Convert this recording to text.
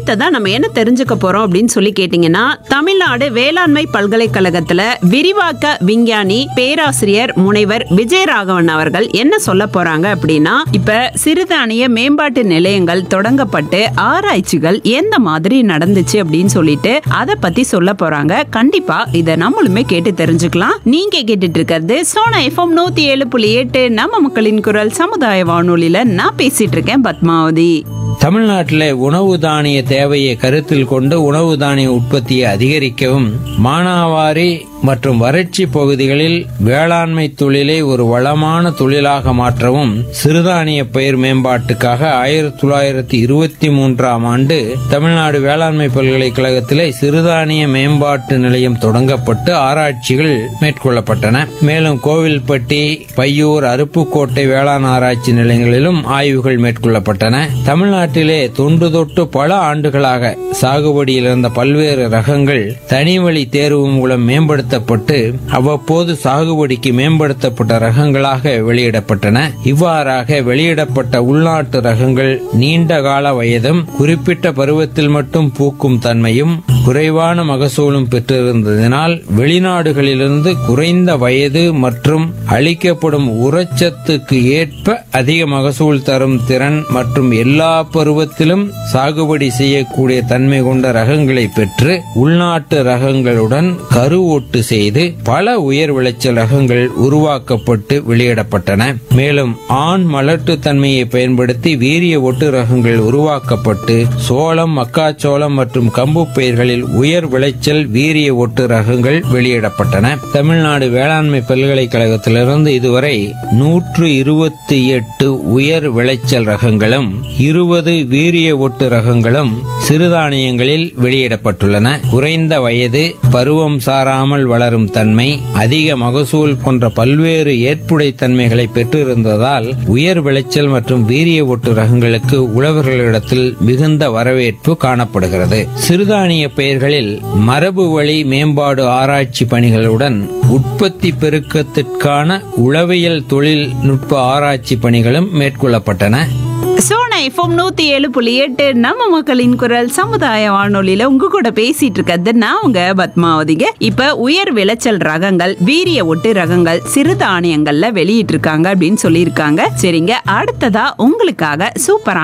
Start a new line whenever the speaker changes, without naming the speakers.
அடுத்ததா நம்ம என்ன தெரிஞ்சுக்க போறோம் அப்படின்னு சொல்லி கேட்டீங்கன்னா தமிழ்நாடு வேளாண்மை பல்கலைக்கழகத்துல விரிவாக்க விஞ்ஞானி பேராசிரியர் முனைவர் விஜயராகவன் அவர்கள் என்ன சொல்ல போறாங்க அப்படின்னா இப்ப சிறுதானிய மேம்பாட்டு நிலையங்கள் தொடங்கப்பட்டு ஆராய்ச்சிகள் எந்த மாதிரி நடந்துச்சு அப்படின்னு சொல்லிட்டு அதை பத்தி சொல்ல போறாங்க கண்டிப்பா இதை நம்மளுமே கேட்டு தெரிஞ்சுக்கலாம் நீங்க கேட்டுட்டு இருக்கிறது சோனா எஃப்எம் நூத்தி ஏழு புள்ளி எட்டு நம்ம மக்களின் குரல் சமுதாய வானொலியில நான் பேசிட்டு இருக்கேன் பத்மாவதி
தமிழ்நாட்டில் உணவு தானிய தேவையை கருத்தில் கொண்டு உணவு தானிய உற்பத்தியை அதிகரிக்கவும் மானாவாரி மற்றும் வறட்சி பகுதிகளில் வேளாண்மை தொழிலை ஒரு வளமான தொழிலாக மாற்றவும் சிறுதானிய பயிர் மேம்பாட்டுக்காக ஆயிரத்தி தொள்ளாயிரத்தி இருபத்தி மூன்றாம் ஆண்டு தமிழ்நாடு வேளாண்மை பல்கலைக்கழகத்திலே சிறுதானிய மேம்பாட்டு நிலையம் தொடங்கப்பட்டு ஆராய்ச்சிகள் மேற்கொள்ளப்பட்டன மேலும் கோவில்பட்டி பையூர் அருப்புக்கோட்டை வேளாண் ஆராய்ச்சி நிலையங்களிலும் ஆய்வுகள் மேற்கொள்ளப்பட்டன தமிழ்நாட்டிலே தொன்று தொட்டு பல ஆண்டுகளாக சாகுபடியில் இருந்த பல்வேறு ரகங்கள் தனிவழி தேர்வு மூலம் மேம்படுத்தப்பட்டு அவ்வப்போது சாகுபடிக்கு மேம்படுத்தப்பட்ட ரகங்களாக வெளியிடப்பட்டன இவ்வாறாக வெளியிடப்பட்ட உள்நாட்டு ரகங்கள் நீண்ட கால வயதும் குறிப்பிட்ட பருவத்தில் மட்டும் பூக்கும் தன்மையும் குறைவான மகசூலும் பெற்றிருந்ததினால் வெளிநாடுகளிலிருந்து குறைந்த வயது மற்றும் அளிக்கப்படும் உரச்சத்துக்கு ஏற்ப அதிக மகசூல் தரும் திறன் மற்றும் எல்லா பருவத்திலும் சாகுபடி செய்யக்கூடிய தன்மை கொண்ட ரகங்களை பெற்று உள்நாட்டு ரகங்களுடன் கருவொட்டு செய்து பல உயர் விளைச்சல் ரகங்கள் உருவாக்கப்பட்டு வெளியிடப்பட்டன மேலும் ஆண் மலட்டு தன்மையை பயன்படுத்தி வீரிய ஒட்டு ரகங்கள் உருவாக்கப்பட்டு சோளம் மக்காச்சோளம் மற்றும் கம்பு பயிர்களில் உயர் விளைச்சல் வீரிய ஒட்டு ரகங்கள் வெளியிடப்பட்டன தமிழ்நாடு வேளாண்மை பல்கலைக்கழகத்திலிருந்து இதுவரை நூற்று இருபத்தி எட்டு உயர் விளைச்சல் ரகங்களும் இருபது வீரிய ஒட்டு ரகங்களும் சிறுதானியங்களில் வெளியிடப்பட்டுள்ளன குறைந்த வயது பருவம் சாராமல் வளரும் தன்மை அதிக மகசூல் போன்ற பல்வேறு ஏற்புடை தன்மைகளை பெற்றிருந்ததால் உயர் விளைச்சல் மற்றும் வீரிய ஒட்டு ரகங்களுக்கு உழவர்களிடத்தில் மிகுந்த வரவேற்பு காணப்படுகிறது சிறுதானிய பயிர்களில் மரபு வழி மேம்பாடு ஆராய்ச்சி பணிகளுடன் உற்பத்தி பெருக்கத்திற்கான உளவியல் தொழில்நுட்ப ஆராய்ச்சி பணிகளும் மேற்கொள்ளப்பட்டன
சோனா எஃப்எம் நூத்தி ஏழு புள்ளி எட்டு நம்ம மக்களின் குரல் சமுதாய வானொலியில உங்க கூட பேசிட்டு இருக்கிறது நான் உங்க பத்மாவதிங்க இப்ப உயர் விளைச்சல் ரகங்கள் வீரிய ஒட்டு ரகங்கள் சிறுதானியங்கள்ல வெளியிட்டு இருக்காங்க அப்படின்னு சொல்லியிருக்காங்க சரிங்க அடுத்ததா உங்களுக்காக சூப்பரான